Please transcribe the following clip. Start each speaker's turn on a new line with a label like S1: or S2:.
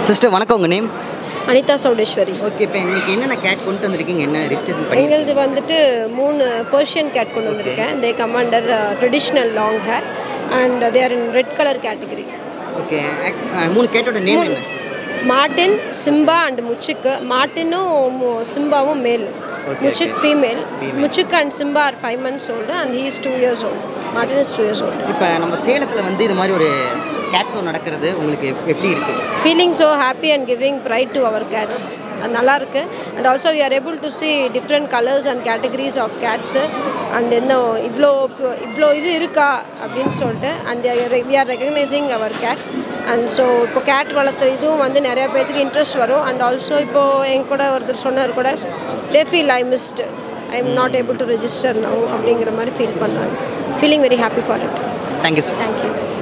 S1: sister வணக்கம் உங்கள் name
S2: Anitha Chowdeshwari
S1: okay இப்போ இன்னைக்கு என்னென்ன கேட் கொண்டு வந்திருக்கீங்க என்ன ரிஜிஸ்ட்ரேஷன் பண்ணி
S2: எங்களது வந்துட்டு மூணு பர்ஷியன் கேட் கொண்டு வந்திருக்கேன் the commander traditional long hair and they are in red colour category
S1: okay மூணு கேட்டோட நேம் என்ன
S2: மார்டின் சிம்பா அண்ட் முச்சுக்கு மார்டினும் மு- சிம்பாவும் மேல்
S1: Okay,
S2: முச்சுக் ஃபீமேல் முச்சுக் and Simba are five months old and he is two years old Martin is two years old
S1: இப்போ நம்ம சேலத்தில் வந்து இது மாதிரி ஒரு கேட் ஷோ நடக்கிறது உங்களுக்கு எப்- எப்படி இருக்குது
S2: feeling so happy and giving pride to our cats அது நல்லா இருக்கு and also we are able to see different colours and categories of cats and இன்னும் இவ்வளோ இவ்வளோ இது இருக்கா அப்படின்னு சொல்லிட்டு and we are recognising our cat and so இப்போ கேட் வளர்த்த இதுவும் வந்து நிறைய பேர்த்துக்கு இன்ட்ரெஸ்ட் வரும் அண்ட் ஆல்சோ இப்போது என் கூட ஒருத்தர் சொன்னார் கூட they feel I missed I am not able to register now அப்படிங்கிற மாதிரி ஃபீல் பண்ணாங்க feeling very happy for it
S1: thank you sir
S2: thank you